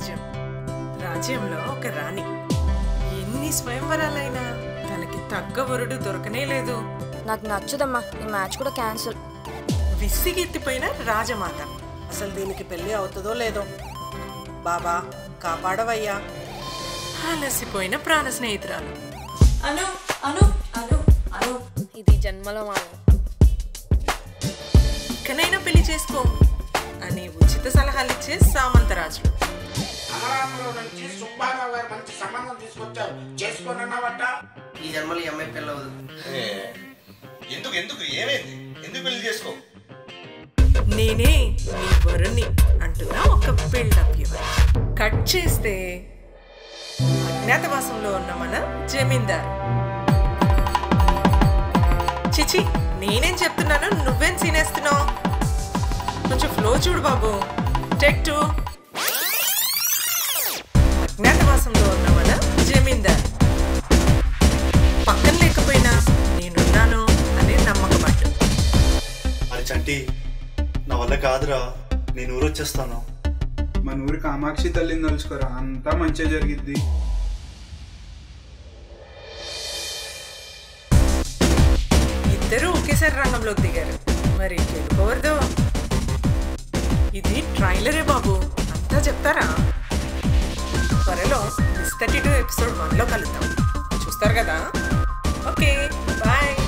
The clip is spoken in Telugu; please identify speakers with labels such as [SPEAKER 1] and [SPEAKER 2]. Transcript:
[SPEAKER 1] రాజ్యం రాజ్యంలో ఒక రాణి ఎన్ని స్వయంవరాలైనా తనకి తగ్గ వరుడు దొరకనే లేదు
[SPEAKER 2] నాకు నచ్చదమ్మా ఈ మ్యాచ్ కూడా క్యాన్సిల్
[SPEAKER 1] విసిగెత్తిపోయిన రాజమాత
[SPEAKER 3] అసలు దీనికి పెళ్లి అవుతుందో లేదో బాబా కాపాడవయ్యా
[SPEAKER 1] అలసిపోయిన ప్రాణ స్నేహితురాలు
[SPEAKER 2] అను అను అను అను ఇది జన్మలో మా
[SPEAKER 1] ఇకనైనా పెళ్లి చేసుకో అని ఉచిత సలహాలు ఇచ్చే సామంతరాజులు
[SPEAKER 4] అమరావతిలో నుంచి సుబ్బారావు గారు మంచి సంబంధం తీసుకొచ్చారు చేసుకోనన్నావట
[SPEAKER 5] ఈ జన్మలో ఈ అమ్మాయి పిల్లవదు
[SPEAKER 6] ఏ, ఎందుకు ఎందుకు ఏమైంది ఎందుకు పెళ్లి చేసుకో
[SPEAKER 1] నేనే నీ వరుణ్ణి అంటున్నా ఒక బిల్డప్ ఇవ్వాలి కట్ చేస్తే అజ్ఞాతవాసంలో ఉన్న మన జమీందార్ చిచి నేనేం చెప్తున్నాను నువ్వేం సీనేస్తున్నావు కొంచెం ఫ్లో చూడు బాబు టెక్ టూ అజ్ఞాతవాసంలో ఉన్న మన జమీందార్ పక్కన లేకపోయినా నేనున్నాను అనే నమ్మకం అంటూ
[SPEAKER 7] అరే చంటి నా వల్ల కాదురా నేను ఊరొచ్చేస్తాను
[SPEAKER 8] మన ఊరి కామాక్షి తల్లిని తలుచుకోరా అంతా మంచిగా జరిగిద్ది
[SPEAKER 1] ఇద్దరు ఒకేసారి రంగంలోకి దిగారు మరి గెలుపోవద్దు ఇది ట్రైలరే బాబు అంతా చెప్తారా త్వరలో మిస్ థర్టీ టూ ఎపిసోడ్ వన్లో కలుద్దాం చూస్తారు కదా ఓకే బాయ్